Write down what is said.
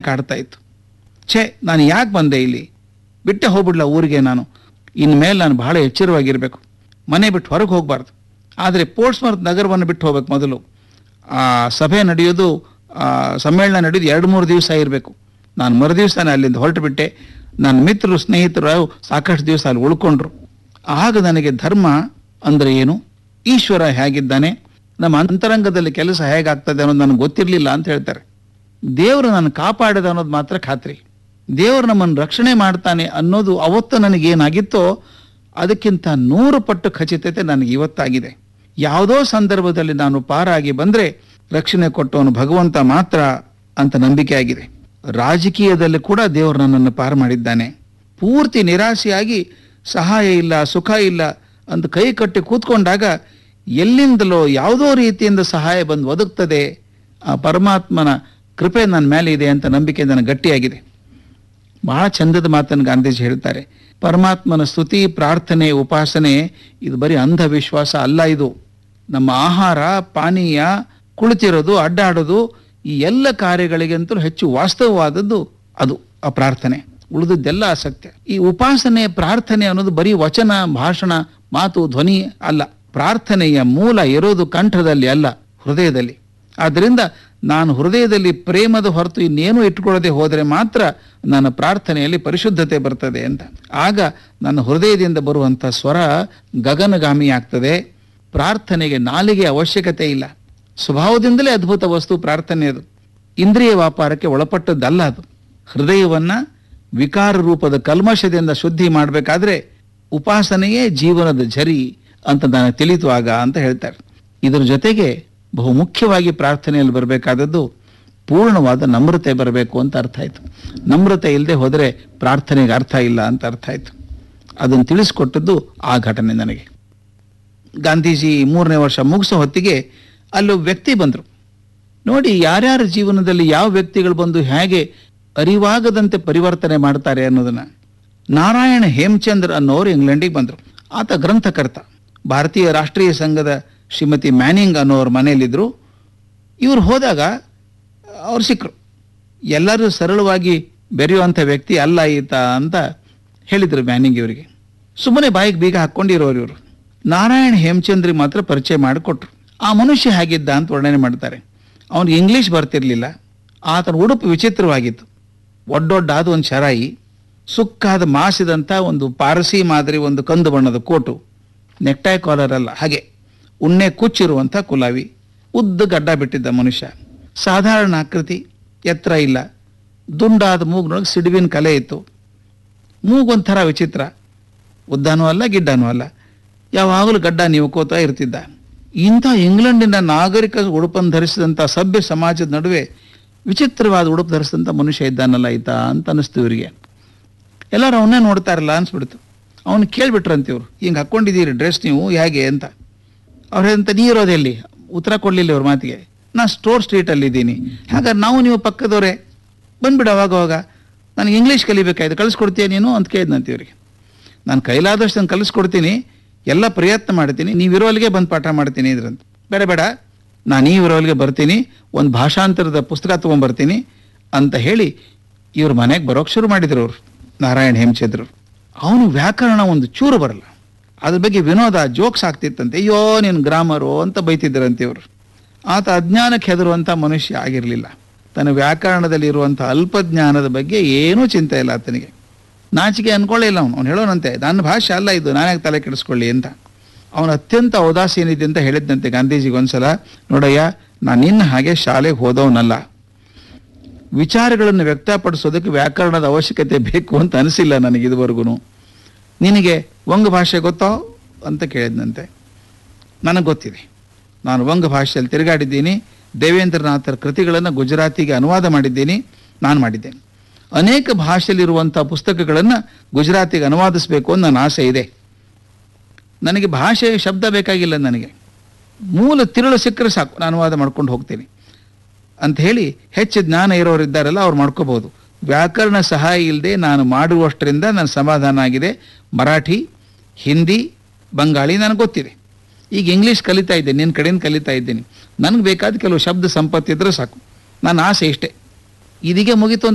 ಕಾಡ್ತಾ ಇತ್ತು ಛೇ ನಾನು ಯಾಕೆ ಬಂದೆ ಇಲ್ಲಿ ಬಿಟ್ಟೆ ಹೋಗ್ಬಿಡ್ಲ ಊರಿಗೆ ನಾನು ಇನ್ಮೇಲೆ ನಾನು ಬಹಳ ಎಚ್ಚರವಾಗಿರಬೇಕು ಮನೆ ಬಿಟ್ಟು ಹೊರಗೆ ಹೋಗಬಾರ್ದು ಆದರೆ ಪೋರ್ಟ್ಸ್ಮರ್ತ್ ನಗರವನ್ನು ಬಿಟ್ಟು ಹೋಗ್ಬೇಕು ಮೊದಲು ಆ ಸಭೆ ನಡೆಯೋದು ಆ ಸಮ್ಮೇಳನ ನಡೆಯೋದು ಎರಡು ಮೂರು ದಿವಸ ಇರಬೇಕು ನಾನು ಮರು ದಿವಸನೇ ಅಲ್ಲಿಂದ ಹೊರಟು ಬಿಟ್ಟೆ ನನ್ನ ಮಿತ್ರರು ಸ್ನೇಹಿತರು ಸಾಕಷ್ಟು ದಿವಸ ಅಲ್ಲಿ ಉಳ್ಕೊಂಡ್ರು ಆಗ ನನಗೆ ಧರ್ಮ ಅಂದರೆ ಏನು ಈಶ್ವರ ಹೇಗಿದ್ದಾನೆ ನಮ್ಮ ಅಂತರಂಗದಲ್ಲಿ ಕೆಲಸ ಹೇಗಾಗ್ತದೆ ಅನ್ನೋದು ನನಗೆ ಗೊತ್ತಿರಲಿಲ್ಲ ಅಂತ ಹೇಳ್ತಾರೆ ದೇವರು ನನ್ನ ಕಾಪಾಡಿದ ಅನ್ನೋದು ಮಾತ್ರ ಖಾತ್ರಿ ದೇವರು ನಮ್ಮನ್ನು ರಕ್ಷಣೆ ಮಾಡ್ತಾನೆ ಅನ್ನೋದು ಅವತ್ತು ನನಗೇನಾಗಿತ್ತೋ ಅದಕ್ಕಿಂತ ನೂರು ಪಟ್ಟು ಖಚಿತತೆ ನನಗೆ ಇವತ್ತಾಗಿದೆ ಯಾವುದೋ ಸಂದರ್ಭದಲ್ಲಿ ನಾನು ಪಾರಾಗಿ ಬಂದರೆ ರಕ್ಷಣೆ ಕೊಟ್ಟವನು ಭಗವಂತ ಮಾತ್ರ ಅಂತ ನಂಬಿಕೆ ಆಗಿದೆ ರಾಜಕೀಯದಲ್ಲಿ ಕೂಡ ದೇವರು ನನ್ನನ್ನು ಪಾರು ಮಾಡಿದ್ದಾನೆ ಪೂರ್ತಿ ನಿರಾಸೆಯಾಗಿ ಸಹಾಯ ಇಲ್ಲ ಸುಖ ಇಲ್ಲ ಅಂತ ಕೈ ಕಟ್ಟಿ ಕೂತ್ಕೊಂಡಾಗ ಎಲ್ಲಿಂದಲೋ ಯಾವುದೋ ರೀತಿಯಿಂದ ಸಹಾಯ ಬಂದು ಒದಗ್ತದೆ ಆ ಪರಮಾತ್ಮನ ಕೃಪೆ ನನ್ನ ಮೇಲೆ ಇದೆ ಅಂತ ನಂಬಿಕೆ ನನಗೆ ಗಟ್ಟಿಯಾಗಿದೆ ಬಹಳ ಚಂದದ ಮಾತನ್ನು ಗಾಂಧೀಜಿ ಹೇಳ್ತಾರೆ ಪರಮಾತ್ಮನ ಸ್ತುತಿ ಪ್ರಾರ್ಥನೆ ಉಪಾಸನೆ ಇದು ಬರೀ ಅಂಧವಿಶ್ವಾಸ ಅಲ್ಲ ಇದು ನಮ್ಮ ಆಹಾರ ಪಾನೀಯ ಕುಳಿತಿರೋದು ಅಡ್ಡಾಡೋದು ಈ ಎಲ್ಲ ಕಾರ್ಯಗಳಿಗಂತೂ ಹೆಚ್ಚು ವಾಸ್ತವವಾದದ್ದು ಅದು ಆ ಪ್ರಾರ್ಥನೆ ಉಳಿದದ್ದೆಲ್ಲ ಅಸತ್ಯ ಈ ಉಪಾಸನೆ ಪ್ರಾರ್ಥನೆ ಅನ್ನೋದು ಬರೀ ವಚನ ಭಾಷಣ ಮಾತು ಧ್ವನಿ ಅಲ್ಲ ಪ್ರಾರ್ಥನೆಯ ಮೂಲ ಇರೋದು ಕಂಠದಲ್ಲಿ ಅಲ್ಲ ಹೃದಯದಲ್ಲಿ ಆದ್ದರಿಂದ ನಾನು ಹೃದಯದಲ್ಲಿ ಪ್ರೇಮದ ಹೊರತು ಇನ್ನೇನು ಇಟ್ಕೊಳ್ಳದೆ ಹೋದರೆ ಮಾತ್ರ ನನ್ನ ಪ್ರಾರ್ಥನೆಯಲ್ಲಿ ಪರಿಶುದ್ಧತೆ ಬರ್ತದೆ ಅಂತ ಆಗ ನನ್ನ ಹೃದಯದಿಂದ ಬರುವಂಥ ಸ್ವರ ಗಗನಗಾಮಿ ಆಗ್ತದೆ ಪ್ರಾರ್ಥನೆಗೆ ನಾಲಿಗೆ ಅವಶ್ಯಕತೆ ಇಲ್ಲ ಸ್ವಭಾವದಿಂದಲೇ ಅದ್ಭುತ ವಸ್ತು ಪ್ರಾರ್ಥನೆ ಅದು ಇಂದ್ರಿಯ ವ್ಯಾಪಾರಕ್ಕೆ ಒಳಪಟ್ಟದ್ದಲ್ಲ ಅದು ಹೃದಯವನ್ನ ವಿಕಾರ ರೂಪದ ಕಲ್ಮಶದಿಂದ ಶುದ್ಧಿ ಮಾಡಬೇಕಾದ್ರೆ ಉಪಾಸನೆಯೇ ಜೀವನದ ಝರಿ ಅಂತ ನನಗೆ ತಿಳಿತು ಆಗ ಅಂತ ಹೇಳ್ತಾರೆ ಇದರ ಜೊತೆಗೆ ಬಹು ಮುಖ್ಯವಾಗಿ ಪ್ರಾರ್ಥನೆಯಲ್ಲಿ ಬರಬೇಕಾದದ್ದು ಪೂರ್ಣವಾದ ನಮ್ರತೆ ಬರಬೇಕು ಅಂತ ಅರ್ಥ ಆಯ್ತು ನಮ್ರತೆ ಇಲ್ಲದೆ ಹೋದರೆ ಪ್ರಾರ್ಥನೆಗೆ ಅರ್ಥ ಇಲ್ಲ ಅಂತ ಅರ್ಥ ಆಯ್ತು ಅದನ್ನು ತಿಳಿಸ್ಕೊಟ್ಟದ್ದು ಆ ಘಟನೆ ನನಗೆ ಗಾಂಧೀಜಿ ಮೂರನೇ ವರ್ಷ ಮುಗಿಸೋ ಹೊತ್ತಿಗೆ ಅಲ್ಲೊಬ್ಬ ವ್ಯಕ್ತಿ ಬಂದರು ನೋಡಿ ಯಾರ್ಯಾರ ಜೀವನದಲ್ಲಿ ಯಾವ ವ್ಯಕ್ತಿಗಳು ಬಂದು ಹೇಗೆ ಅರಿವಾಗದಂತೆ ಪರಿವರ್ತನೆ ಮಾಡ್ತಾರೆ ಅನ್ನೋದನ್ನ ನಾರಾಯಣ ಹೇಮಚಂದ್ರ ಅನ್ನೋರು ಇಂಗ್ಲೆಂಡಿಗೆ ಬಂದರು ಆತ ಗ್ರಂಥಕರ್ತ ಭಾರತೀಯ ರಾಷ್ಟ್ರೀಯ ಸಂಘದ ಶ್ರೀಮತಿ ಮ್ಯಾನಿಂಗ್ ಅನ್ನೋರ ಮನೆಯಲ್ಲಿದ್ದರು ಇವ್ರು ಹೋದಾಗ ಅವ್ರು ಸಿಕ್ಕರು ಎಲ್ಲರೂ ಸರಳವಾಗಿ ಬೆರೆಯುವಂಥ ವ್ಯಕ್ತಿ ಅಲ್ಲ ಈತ ಅಂತ ಹೇಳಿದರು ಮ್ಯಾನಿಂಗ್ ಇವರಿಗೆ ಸುಮ್ಮನೆ ಬಾಯಿಗೆ ಬೀಗ ಹಾಕ್ಕೊಂಡಿರೋರು ಇವರು ನಾರಾಯಣ ಹೇಮಚಂದ್ರಿ ಮಾತ್ರ ಪರಿಚಯ ಮಾಡಿಕೊಟ್ರು ಆ ಮನುಷ್ಯ ಹೇಗಿದ್ದ ಅಂತ ವರ್ಣನೆ ಮಾಡ್ತಾರೆ ಅವನಿಗೆ ಇಂಗ್ಲೀಷ್ ಬರ್ತಿರ್ಲಿಲ್ಲ ಆತನ ಉಡುಪು ವಿಚಿತ್ರವಾಗಿತ್ತು ಒಡ್ಡೊಡ್ಡಾದ ಒಂದು ಶರಾಯಿ ಸುಕ್ಕಾದ ಮಾಸಿದಂಥ ಒಂದು ಪಾರಸಿ ಮಾದರಿ ಒಂದು ಕಂದು ಬಣ್ಣದ ಕೋಟು ನೆಕ್ಟಾಯ್ ಕಾಲರ್ ಅಲ್ಲ ಹಾಗೆ ಉಣ್ಣೆ ಕುಚ್ಚಿರುವಂಥ ಕುಲಾವಿ ಉದ್ದ ಗಡ್ಡ ಬಿಟ್ಟಿದ್ದ ಮನುಷ್ಯ ಸಾಧಾರಣ ಆಕೃತಿ ಎತ್ತರ ಇಲ್ಲ ದುಂಡಾದ ಮೂಗ್ನೊಳಗೆ ಸಿಡುವಿನ ಕಲೆ ಇತ್ತು ಮೂಗೊಂಥರ ವಿಚಿತ್ರ ಉದ್ದನೂ ಅಲ್ಲ ಗಿಡ್ಡನೂ ಅಲ್ಲ ಯಾವಾಗಲೂ ಗಡ್ಡ ನೀವುಕೋತಾ ಇರ್ತಿದ್ದ ಇಂಥ ಇಂಗ್ಲೆಂಡಿನ ನಾಗರಿಕ ಉಡುಪನ್ನು ಧರಿಸಿದಂಥ ಸಭ್ಯ ಸಮಾಜದ ನಡುವೆ ವಿಚಿತ್ರವಾದ ಉಡುಪು ಧರಿಸಿದಂಥ ಮನುಷ್ಯ ಇದ್ದಾನಲ್ಲ ಈತ ಅಂತ ಅನ್ನಿಸ್ತು ಇವರಿಗೆ ಎಲ್ಲರೂ ಅವನ್ನೇ ನೋಡ್ತಾ ಇರಲ್ಲ ಅನ್ಸ್ಬಿಡ್ತು ಅವನು ಕೇಳ್ಬಿಟ್ರಂತೆ ಇವರು ಹಿಂಗೆ ಹಾಕ್ಕೊಂಡಿದ್ದೀರಿ ಡ್ರೆಸ್ ನೀವು ಹೇಗೆ ಅಂತ ಅವ್ರು ಹೇಳಿದಂತ ನೀ ಇರೋದು ಎಲ್ಲಿ ಉತ್ತರ ಕೊಡಲಿಲ್ಲ ಇವ್ರ ಮಾತಿಗೆ ನಾ ಸ್ಟೋರ್ ಸ್ಟ್ರೀಟಲ್ಲಿ ಇದ್ದೀನಿ ಹಾಗಾದ್ರೆ ನಾವು ನೀವು ಪಕ್ಕದವರೇ ಬಂದ್ಬಿಡು ಅವಾಗ ಅವಾಗ ನನಗೆ ಇಂಗ್ಲೀಷ್ ಕಲಿಬೇಕಾಯ್ತು ಕಳಿಸ್ಕೊಡ್ತೀಯ ನೀನು ಅಂತ ಕೇಳಿದ್ನಂತ ಇವ್ರಿಗೆ ನಾನು ಕೈಲಾದಷ್ಟು ನಾನು ಕಲಿಸ್ಕೊಡ್ತೀನಿ ಎಲ್ಲ ಪ್ರಯತ್ನ ಮಾಡ್ತೀನಿ ನೀವು ಇರೋಲ್ಲಿಗೆ ಬಂದು ಪಾಠ ಮಾಡ್ತೀನಿ ಇದ್ರಂತ ಬೇಡ ಬೇಡ ನಾನು ಈ ಇರೋಲ್ಲಿಗೆ ಬರ್ತೀನಿ ಒಂದು ಭಾಷಾಂತರದ ಪುಸ್ತಕ ತೊಗೊಂಬರ್ತೀನಿ ಅಂತ ಹೇಳಿ ಇವ್ರ ಮನೆಗೆ ಬರೋಕ್ಕೆ ಶುರು ಮಾಡಿದ್ರು ಅವರು ನಾರಾಯಣ ಹೇಮಚಂದ್ರ ಅವನು ವ್ಯಾಕರಣ ಒಂದು ಚೂರು ಬರಲ್ಲ ಅದ್ರ ಬಗ್ಗೆ ವಿನೋದ ಜೋಕ್ಸ್ ಆಗ್ತಿತ್ತಂತೆ ಅಯ್ಯೋ ನೀನು ಗ್ರಾಮರು ಅಂತ ಬೈತಿದ್ದರಂತೆ ಇವರು ಆತ ಅಜ್ಞಾನಕ್ಕೆ ಹೆದರುವಂಥ ಮನುಷ್ಯ ಆಗಿರಲಿಲ್ಲ ತನ್ನ ವ್ಯಾಕರಣದಲ್ಲಿ ಇರುವಂಥ ಅಲ್ಪಜ್ಞಾನದ ಬಗ್ಗೆ ಏನೂ ಚಿಂತೆ ಇಲ್ಲ ಆತನಿಗೆ ನಾಚಿಕೆ ಅನ್ಕೊಳ್ಳಿಲ್ಲ ಅವನು ಅವ್ನು ಹೇಳೋನಂತೆ ನನ್ನ ಭಾಷೆ ಅಲ್ಲ ಇದು ನಾನ್ಯಾಕೆ ತಲೆ ಕೆಡಿಸ್ಕೊಳ್ಳಿ ಅಂತ ಅವನು ಅತ್ಯಂತ ಉದಾಸೀನಿದೆ ಅಂತ ಹೇಳಿದ್ದಂತೆ ಗಾಂಧೀಜಿಗೆ ಒಂದ್ಸಲ ನೋಡಯ್ಯ ನಾನು ನಿನ್ನ ಹಾಗೆ ಶಾಲೆಗೆ ಹೋದವನಲ್ಲ ವಿಚಾರಗಳನ್ನು ವ್ಯಕ್ತಪಡಿಸೋದಕ್ಕೆ ವ್ಯಾಕರಣದ ಅವಶ್ಯಕತೆ ಬೇಕು ಅಂತ ಅನಿಸಿಲ್ಲ ನನಗೆ ಇದುವರೆಗೂ ನಿನಗೆ ವಂಗ ಭಾಷೆ ಗೊತ್ತೋ ಅಂತ ಕೇಳಿದ್ನಂತೆ ನನಗೆ ಗೊತ್ತಿದೆ ನಾನು ವಂಗ ಭಾಷೆಯಲ್ಲಿ ತಿರುಗಾಡಿದ್ದೀನಿ ದೇವೇಂದ್ರನಾಥರ ಕೃತಿಗಳನ್ನು ಗುಜರಾತಿಗೆ ಅನುವಾದ ಮಾಡಿದ್ದೀನಿ ನಾನು ಮಾಡಿದ್ದೇನೆ ಅನೇಕ ಭಾಷೆಯಲ್ಲಿರುವಂಥ ಪುಸ್ತಕಗಳನ್ನು ಗುಜರಾತಿಗೆ ಅನುವಾದಿಸಬೇಕು ಅಂತ ನನ್ನ ಆಸೆ ಇದೆ ನನಗೆ ಭಾಷೆ ಶಬ್ದ ಬೇಕಾಗಿಲ್ಲ ನನಗೆ ಮೂಲ ತಿರುಳು ಸಿಕ್ಕರೆ ಸಾಕು ನಾನು ಅನುವಾದ ಮಾಡ್ಕೊಂಡು ಹೋಗ್ತೀನಿ ಅಂತ ಹೇಳಿ ಹೆಚ್ಚು ಜ್ಞಾನ ಇರೋರು ಇದ್ದಾರಲ್ಲ ಅವ್ರು ಮಾಡ್ಕೋಬಹುದು ವ್ಯಾಕರಣ ಸಹಾಯ ಇಲ್ಲದೆ ನಾನು ಮಾಡುವಷ್ಟರಿಂದ ನನ್ನ ಸಮಾಧಾನ ಆಗಿದೆ ಮರಾಠಿ ಹಿಂದಿ ಬಂಗಾಳಿ ನನಗೆ ಗೊತ್ತಿದೆ ಈಗ ಇಂಗ್ಲೀಷ್ ಕಲಿತಾ ಇದ್ದೇನೆ ನಿನ್ನ ಕಡೆಯಿಂದ ಕಲಿತಾ ಇದ್ದೀನಿ ನನಗೆ ಬೇಕಾದ ಕೆಲವು ಶಬ್ದ ಸಂಪತ್ತಿದ್ರೆ ಸಾಕು ನನ್ನ ಆಸೆ ಇಷ್ಟೇ ಇದೀಗೆ ಮುಗೀತು ಅಂತ